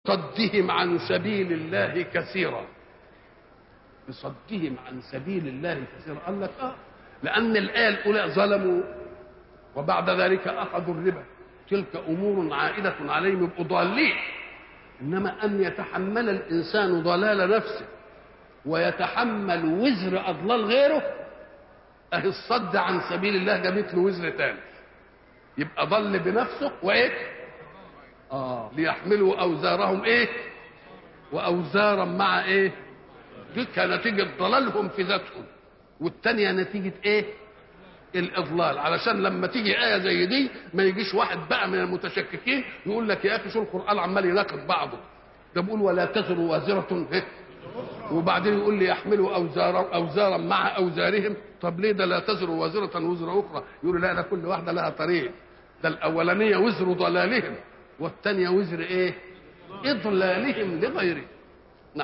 صدهم عن سبيل الله كثيرا بصدهم عن سبيل الله كثيرا قال لك اه لان الايه الاولى ظلموا وبعد ذلك اخذوا الربا تلك امور عائده عليهم يبقوا ضالين انما ان يتحمل الانسان ضلال نفسه ويتحمل وزر اضلال غيره اهي الصد عن سبيل الله جابت له وزر تاني يبقى ضل بنفسه وايه اه ليحملوا اوزارهم ايه واوزارا مع ايه دي نتيجه ضلالهم في ذاتهم والتانية نتيجة ايه الاضلال علشان لما تيجي ايه زي دي ما يجيش واحد بقى من المتشككين يقول لك يا اخي شو القران عمال يناقض بعضه ده بيقول ولا تزر وازره إيه؟ وبعدين يقول لي يحملوا اوزارا اوزارا مع اوزارهم طب ليه ده لا تزر وازره وزر اخرى يقول لا ده كل واحده لها طريق ده الاولانيه وزر ضلالهم والثانيه وزر ايه اضلالهم لغيره نعم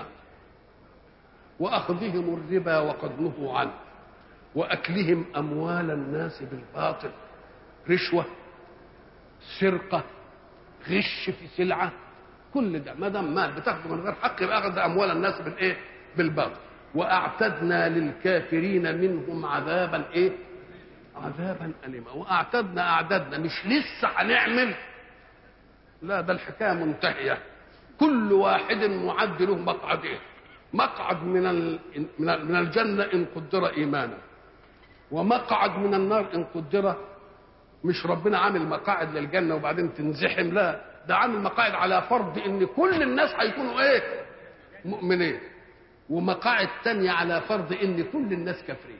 واخذهم الربا وقد نهوا عنه واكلهم اموال الناس بالباطل رشوه سرقه غش في سلعه كل ده ما دام مال بتاخده من غير حق يبقى اخذ اموال الناس بالايه بالباطل واعتدنا للكافرين منهم عذابا ايه عذابا اليما واعتدنا اعددنا مش لسه هنعمل لا ده الحكايه منتهيه كل واحد معد له مقعدين مقعد من من الجنه ان قدر ايمانا ومقعد من النار ان قدر مش ربنا عامل مقاعد للجنه وبعدين تنزحم لا ده عامل مقاعد على فرض ان كل الناس هيكونوا ايه مؤمنين ومقاعد تانية على فرض ان كل الناس كافرين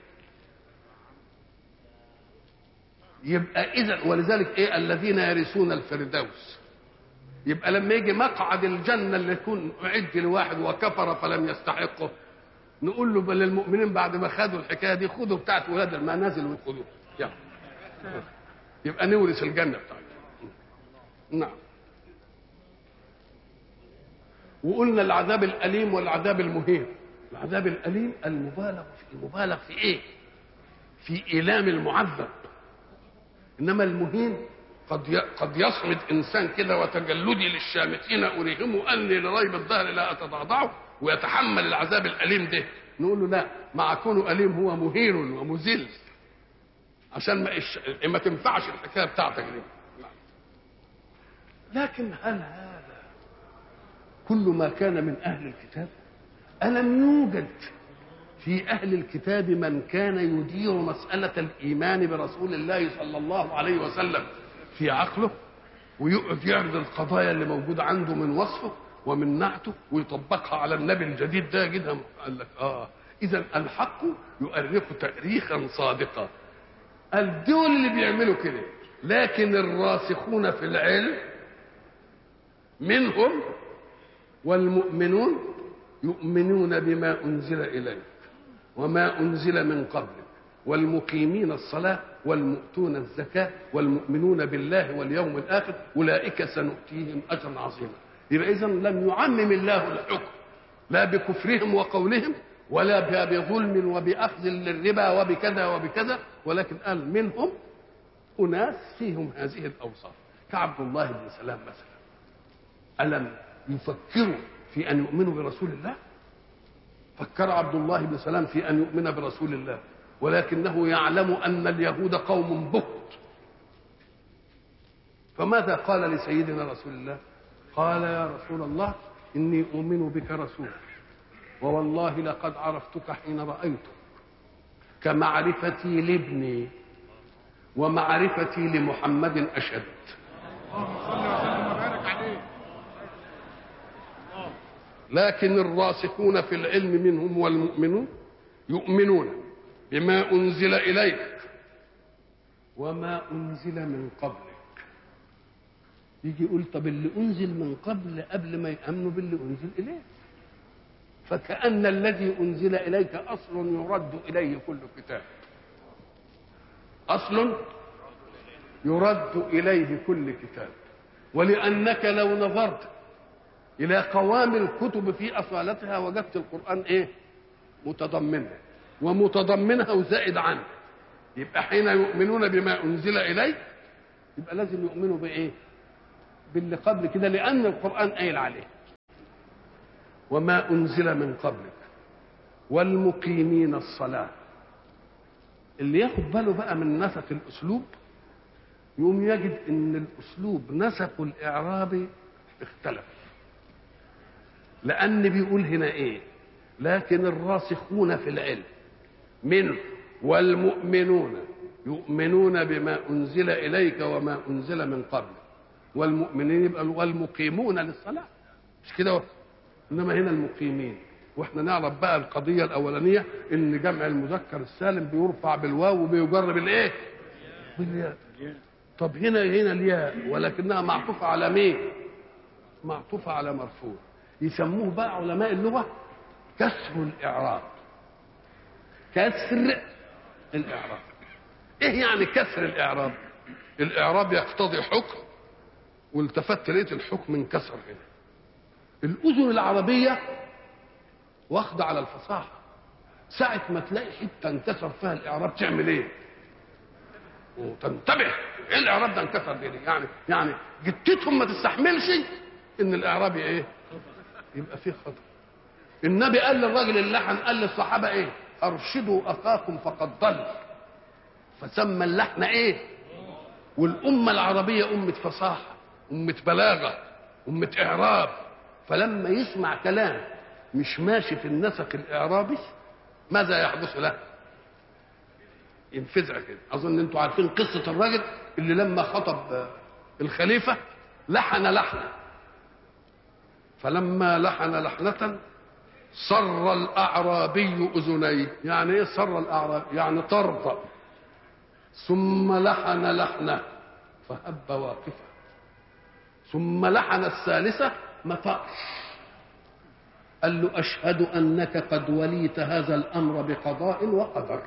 يبقى اذا ولذلك ايه الذين يرثون الفردوس يبقى لما يجي مقعد الجنه اللي يكون اعد لواحد وكفر فلم يستحقه نقول له بل المؤمنين بعد ما خدوا الحكايه دي خدوا بتاعت ولاد المنازل وخدوها يلا يبقى نورث الجنه بتاعتنا نعم وقلنا العذاب الاليم والعذاب المهين العذاب الاليم المبالغ في المبالغ في ايه في ايلام المعذب انما المهين قد قد يصمد انسان كده وتجلدي للشامتين اريهم اني لريب الظهر لا اتضعضعه ويتحمل العذاب الاليم ده نقول له لا مع كونه اليم هو مهين ومذل عشان ما إش... ما تنفعش الحكايه بتاعتك دي لكن هل هذا كل ما كان من اهل الكتاب الم يوجد في اهل الكتاب من كان يدير مساله الايمان برسول الله صلى الله عليه وسلم في عقله ويقعد يعرض القضايا اللي موجوده عنده من وصفه ومن نعته ويطبقها على النبي الجديد ده كده قال لك اه اذا الحق يؤرخ تاريخا صادقا الدول اللي بيعملوا كده لكن الراسخون في العلم منهم والمؤمنون يؤمنون بما انزل اليك وما انزل من قبلك والمقيمين الصلاه والمؤتون الزكاه والمؤمنون بالله واليوم الاخر اولئك سنؤتيهم اجرا عظيما يبقى اذا لم يعمم الله الحكم لا بكفرهم وقولهم ولا بظلم وباخذ للربا وبكذا وبكذا ولكن قال منهم اناس فيهم هذه الاوصاف كعبد الله بن سلام مثلا الم يفكروا في ان يؤمنوا برسول الله فكر عبد الله بن سلام في ان يؤمن برسول الله ولكنه يعلم ان اليهود قوم بهت فماذا قال لسيدنا رسول الله قال يا رسول الله اني اؤمن بك رسول ووالله لقد عرفتك حين رايتك كمعرفتي لابني ومعرفتي لمحمد اشد لكن الراسخون في العلم منهم والمؤمنون يؤمنون بما انزل اليك وما انزل من قبلك يجي يقول طب اللي انزل من قبل قبل ما يامنوا باللي انزل اليه فكأن الذي أنزل إليك أصل يرد إليه كل كتاب أصل يرد إليه كل كتاب ولأنك لو نظرت إلى قوام الكتب في أصالتها وجدت القرآن إيه متضمنها ومتضمنها وزائد عنه يبقى حين يؤمنون بما أنزل إليك يبقى لازم يؤمنوا بإيه باللي قبل كده لأن القرآن قايل عليه وما أنزل من قبلك والمقيمين الصلاة اللي ياخد باله بقى من نسق الأسلوب يقوم يجد ان الاسلوب نسق الاعراب اختلف لان بيقول هنا ايه لكن الراسخون في العلم منه والمؤمنون يؤمنون بما انزل اليك وما انزل من قبل والمؤمنين يبقى والمقيمون للصلاه مش كده انما هنا المقيمين واحنا نعرف بقى القضيه الاولانيه ان جمع المذكر السالم بيرفع بالواو وبيجر بالايه بالياء طب هنا هنا الياء ولكنها معطوفة على مين؟ معطوفة على مرفوع يسموه بقى علماء اللغة كسر الإعراب كسر الإعراب إيه يعني كسر الإعراب؟ الإعراب يقتضي حكم والتفت لقيت الحكم انكسر هنا الأذن العربية واخدة على الفصاحة ساعة ما تلاقي حتة انكسر فيها الإعراب تعمل إيه؟ وتنتبه ايه الاعراب ده انكسر دي يعني يعني جتتهم ما تستحملش ان الاعراب ايه يبقى فيه خطر النبي قال للراجل اللحن قال للصحابه ايه ارشدوا اخاكم فقد ضل فسمى اللحن ايه والامه العربيه امه فصاحه امه بلاغه امه اعراب فلما يسمع كلام مش ماشي في النسق الاعرابي ماذا يحدث له ينفزع كده اظن انتوا عارفين قصه الراجل اللي لما خطب الخليفه لحن لحنه فلما لحن لحنه صر الاعرابي اذنيه يعني ايه صر الاعرابي يعني طرطق ثم لحن لحنه فهب واقفا ثم لحن الثالثه ما طقش قال له اشهد انك قد وليت هذا الامر بقضاء وقدر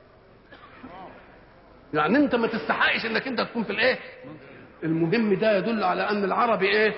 يعني انت ما تستحقش انك انت تكون في الايه المهم ده يدل على ان العربي ايه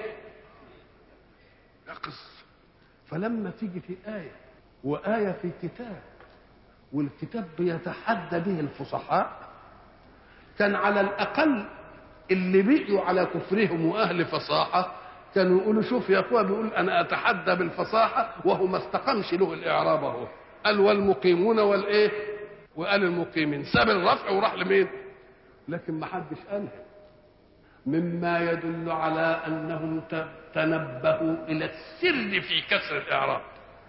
يقص فلما تيجي في آية وآية في كتاب والكتاب بيتحدى به الفصحاء كان على الأقل اللي بقيوا على كفرهم وأهل فصاحة كانوا يقولوا شوف يا أخوة بيقول أنا أتحدى بالفصاحة وهو ما استقامش له الإعراب أهو قال والمقيمون والإيه وقال المقيمين ساب الرفع وراح لمين لكن ما حدش قالها مما يدل على انهم تنبهوا الى السر في كسر الاعراب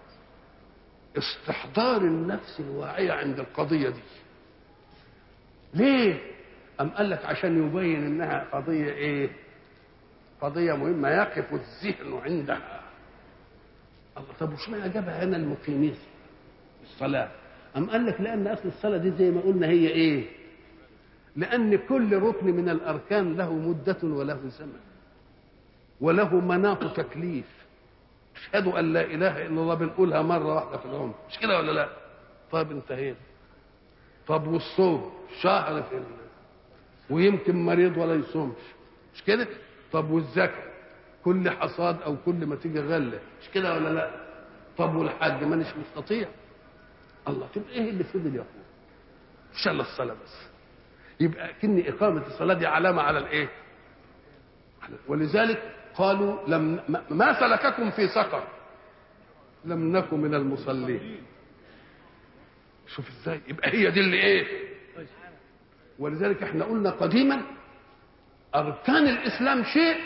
استحضار النفس الواعيه عند القضيه دي ليه ام قال لك عشان يبين انها قضيه ايه قضيه مهمه يقف الذهن عندها الله طب وش معنى جابها هنا المقيمين الصلاه أم قال لك لأن أصل الصلاة دي زي ما قلنا هي إيه؟ لأن كل ركن من الأركان له مدة وله زمن وله مناط تكليف اشهد أن لا إله إلا الله بنقولها مرة واحدة في العمر مش كده ولا لا؟ طيب انتهينا طب والصوم شهر في الله ويمكن مريض ولا يصومش مش كده؟ طب والزكاة كل حصاد أو كل ما تيجي غلة مش كده ولا لا؟ طب والحج مانيش مستطيع الله تبقى ايه اللي فضل يا اخويا ان شاء الله الصلاه بس يبقى كن اقامه الصلاه دي علامه على الايه ولذلك قالوا لم ما سلككم في سقر لم نكن من المصلين شوف ازاي يبقى هي دي اللي ايه ولذلك احنا قلنا قديما اركان الاسلام شيء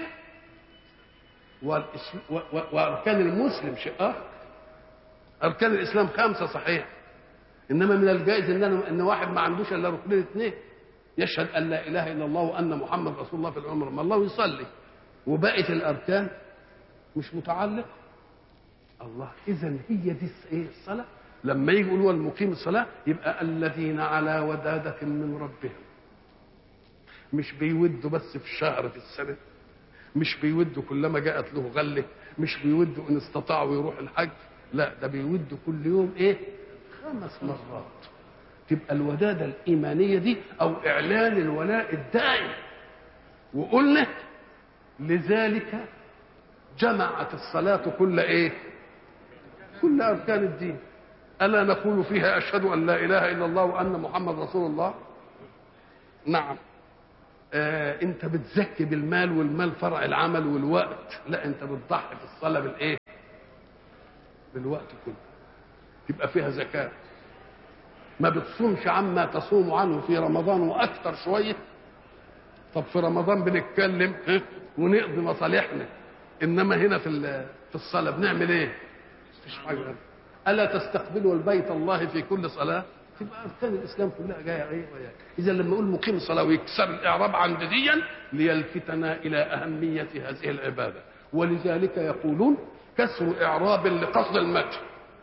واركان المسلم شيء اخر اركان الاسلام خمسه صحيح انما من الجائز ان أنا ان واحد ما عندوش الا ركنين اثنين يشهد ان لا اله الا الله وان محمد رسول الله في العمر ما الله يصلي وبقيه الاركان مش متعلقه الله اذا هي دي ايه الصلاه لما يجي يقولوا المقيم الصلاه يبقى الذين على وداده من ربهم مش بيودوا بس في الشهر في السنه مش بيودوا كلما جاءت له غله مش بيودوا ان استطاعوا يروح الحج لا ده بيودوا كل يوم ايه خمس مرات تبقى الودادة الإيمانية دي أو إعلان الولاء الدائم وقلنا لذلك جمعت الصلاة كل إيه كل أركان الدين ألا نقول فيها أشهد أن لا إله إلا الله وأن محمد رسول الله نعم آه انت بتزكي بالمال والمال فرع العمل والوقت لا انت بتضحي في الصلاه بالايه بالوقت كله يبقى فيها زكاة ما بتصومش عما تصوم عنه في رمضان واكثر شويه طب في رمضان بنتكلم ها، ونقضي مصالحنا انما هنا في ال- في الصلاه بنعمل ايه؟ مفيش حاجه الا تستقبلوا البيت الله في كل صلاه تبقى اركان الاسلام كلها جايه ايه وياك اذا لما يقول مقيم الصلاه ويكسر الاعراب عمديا ليلفتنا الى اهميه هذه العباده ولذلك يقولون كسر اعراب لقصد المدح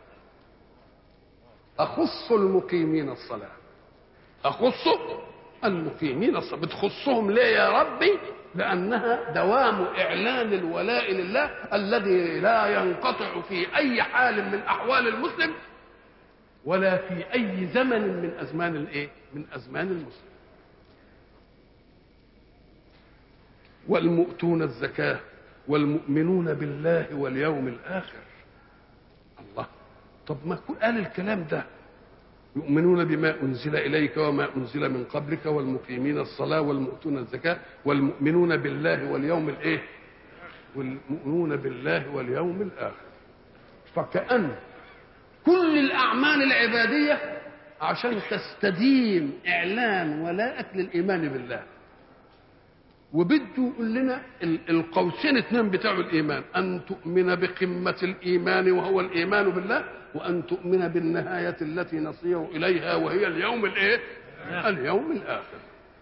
اخص المقيمين الصلاه اخص المقيمين الصلاه بتخصهم ليه يا ربي لانها دوام اعلان الولاء لله الذي لا ينقطع في اي حال من احوال المسلم ولا في اي زمن من ازمان الايه من ازمان المسلم والمؤتون الزكاه والمؤمنون بالله واليوم الاخر الله طب ما كل قال الكلام ده يؤمنون بما انزل اليك وما انزل من قبلك والمقيمين الصلاه والمؤتون الزكاه والمؤمنون بالله واليوم الايه والمؤمنون بالله واليوم الاخر فكأن كل الاعمال العباديه عشان تستديم اعلان ولاءك للايمان بالله وبده يقول لنا ال- القوسين اتنين بتاعوا الايمان ان تؤمن بقمه الايمان وهو الايمان بالله وان تؤمن بالنهايه التي نصير اليها وهي اليوم الايه اليوم الاخر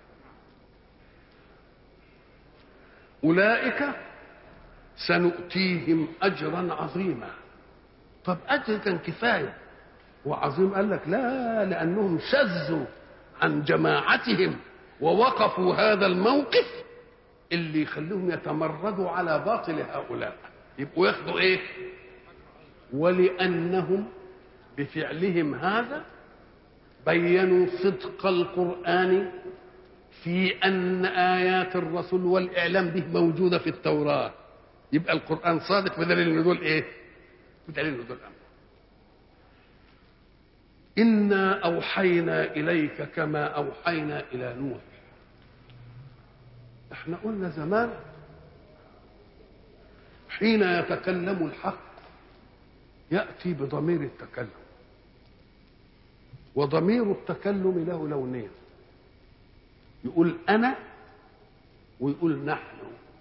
اولئك سنؤتيهم اجرا عظيما طب اجر كان كفايه وعظيم قال لك لا لانهم شذوا عن جماعتهم ووقفوا هذا الموقف اللي يخليهم يتمردوا على باطل هؤلاء يبقوا ياخدوا ايه ولانهم بفعلهم هذا بينوا صدق القران في ان ايات الرسول والاعلام به موجوده في التوراه يبقى القران صادق بدليل ان دول ايه بدليل ان دول امر انا اوحينا اليك كما اوحينا الى نوح احنا قلنا زمان حين يتكلم الحق ياتي بضمير التكلم وضمير التكلم له لونين يقول انا ويقول نحن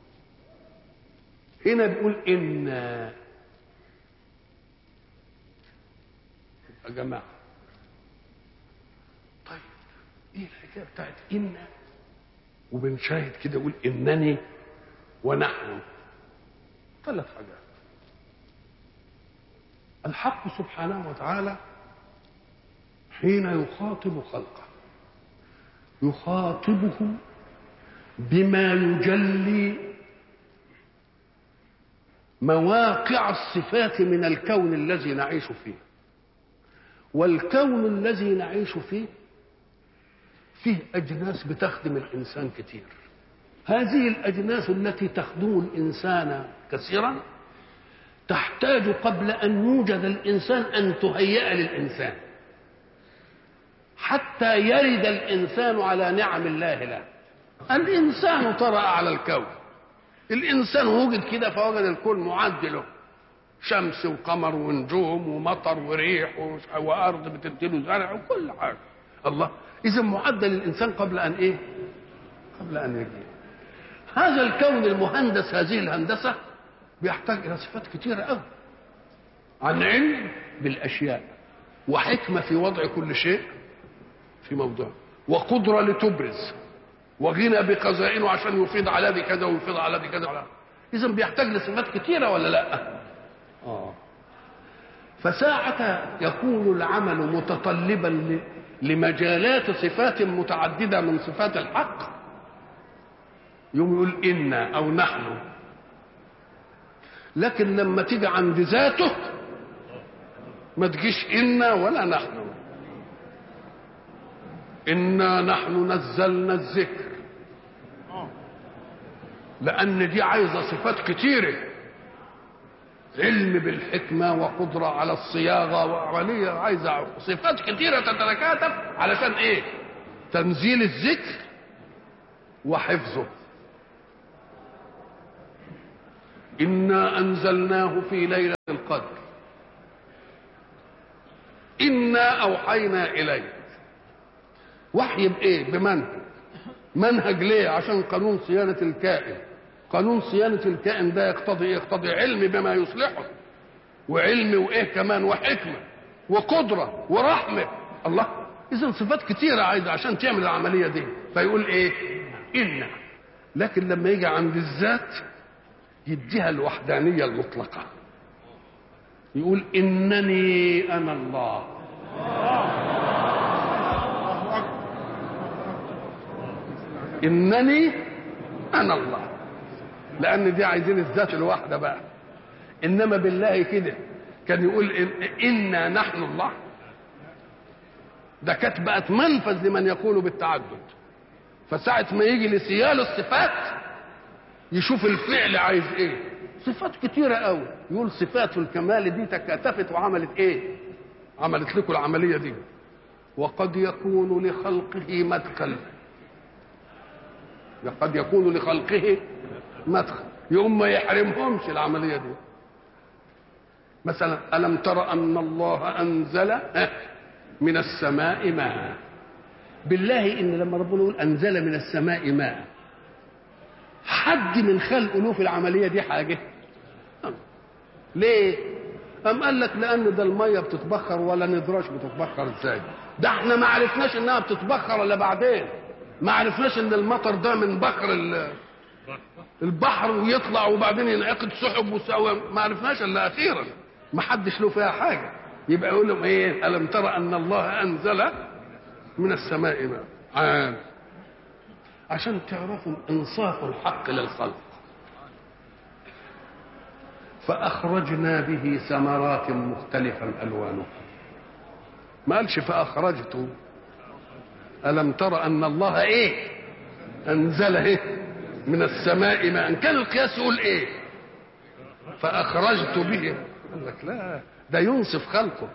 هنا بيقول انا يا جماعه طيب ايه الحكايه بتاعت انا وبنشاهد كده يقول انني ونحن ثلاث حاجات الحق سبحانه وتعالى حين يخاطب خلقه يخاطبهم بما يجلي مواقع الصفات من الكون الذي نعيش فيه والكون الذي نعيش فيه فيه أجناس بتخدم الإنسان كتير هذه الأجناس التي تخدم الإنسان كثيرا تحتاج قبل أن يوجد الإنسان أن تهيأ للإنسان حتى يرد الإنسان على نعم الله له الإنسان طرأ على الكون الإنسان وجد كده فوجد الكون معد له شمس وقمر ونجوم ومطر وريح ومش- وأرض بتديله زرع وكل حاجة الله إذا معدل الإنسان قبل أن إيه؟ قبل أن يجي هذا الكون المهندس هذه الهندسة بيحتاج إلى صفات كثيرة أوي عن علم بالأشياء وحكمة في وضع كل شيء في موضوع وقدرة لتبرز وغنى بخزائنه عشان يفيض على دي كذا ويفيض على دي كذا إذا بيحتاج لصفات كثيرة ولا لا؟ آه فساعة يكون العمل متطلبا ل- لمجالات صفات متعددة من صفات الحق يوم يقول إنا أو نحن لكن لما تيجي عند ذاته ما تجيش إنا ولا نحن إنا نحن نزلنا الذكر لأن دي عايزة صفات كتيرة علم بالحكمة وقدرة على الصياغة وعملية عايزة صفات كتيرة تتكاتف علشان إيه؟ تنزيل الذكر وحفظه إنا أنزلناه في ليلة القدر انا اوحينا اليك وحي بايه بمنهج منهج ليه عشان قانون صيانه الكائن قانون صيانه الكائن ده يقتضي إيه؟ يقتضي علم بما يصلحه وعلم وايه كمان وحكمه وقدره ورحمه الله اذا صفات كتيره عايزه عشان تعمل العمليه دي فيقول ايه ان لكن لما يجي عند الذات يديها الوحدانيه المطلقه يقول انني انا الله انني انا الله لان دي عايزين الذات الواحده بقى انما بالله كده كان يقول إن انا نحن الله ده كانت بقت منفذ لمن يقول بالتعدد فساعة ما يجي لسيال الصفات يشوف الفعل عايز ايه صفات كتيرة قوي يقول صفات الكمال دي تكاتفت وعملت ايه عملت لكم العملية دي وقد يكون لخلقه مدخل قد يكون لخلقه مدخل يوم ما يحرمهمش العملية دي مثلا ألم تر أن الله أنزل من السماء ماء بالله إن لما ربنا يقول أنزل من السماء ماء حد من خلقه له في العملية دي حاجة ليه أم قال لك لأن ده المية بتتبخر ولا ندراش بتتبخر ازاي ده احنا ما عرفناش انها بتتبخر الا بعدين ما عرفناش ان المطر ده من بخر البحر ويطلع وبعدين ينعقد سحب وسوى ما عرفناش الا اخيرا ما حدش له فيها حاجه يبقى يقول لهم ايه الم ترى ان الله انزل من السماء ماء عام عشان تعرفوا انصاف الحق للخلق فاخرجنا به ثمرات مختلفا الوانها ما قالش فاخرجت الم ترى ان الله ايه انزل ايه من السماء ماء كان القياس يقول ايه فاخرجت به قال لك لا ده ينصف خلقه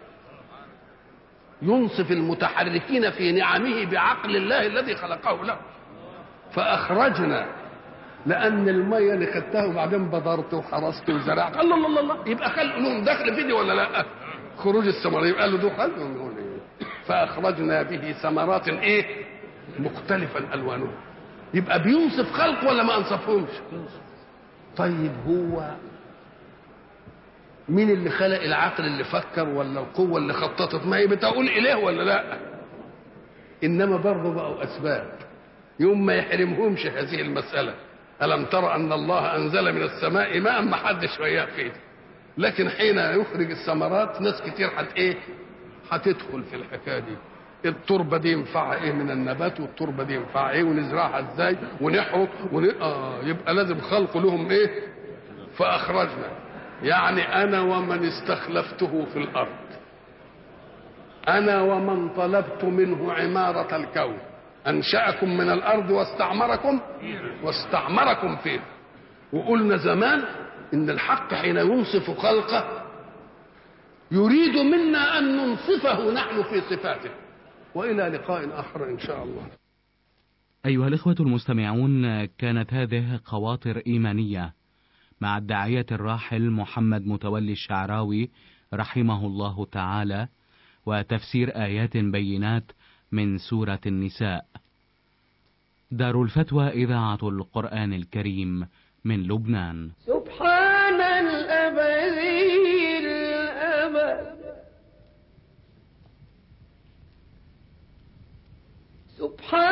ينصف المتحركين في نعمه بعقل الله الذي خلقه له فاخرجنا لان الميه اللي خدتها وبعدين بذرت وحرست وزرعت الله الله الله يبقى خلق لهم دخل في دي ولا لا خروج الثمر يبقى له دخل يقول إيه؟ فاخرجنا به ثمرات ايه مختلفا الوانها يبقى بينصف خلق ولا ما انصفهمش طيب هو مين اللي خلق العقل اللي فكر ولا القوه اللي خططت ما هي بتقول اله ولا لا انما برضه بقوا اسباب يوم ما يحرمهمش هذه المساله الم ترى ان الله انزل من السماء ماء ما حدش وياه فيه لكن حين يخرج الثمرات ناس كتير حت ايه هتدخل في الحكايه دي التربه دي ينفعها ايه من النبات والتربه دي ينفعها ايه ونزرعها ازاي ونحرط ون... آه يبقى لازم خلق لهم ايه فاخرجنا يعني انا ومن استخلفته في الارض انا ومن طلبت منه عماره الكون انشاكم من الارض واستعمركم واستعمركم فيه وقلنا زمان ان الحق حين ينصف خلقه يريد منا ان ننصفه نحن في صفاته والى لقاء اخر ان شاء الله أيها الإخوة المستمعون كانت هذه خواطر إيمانية مع الداعية الراحل محمد متولي الشعراوي رحمه الله تعالى وتفسير آيات بينات من سورة النساء. دار الفتوى إذاعة القرآن الكريم من لبنان. سبحان الأبدي الأبد سبحان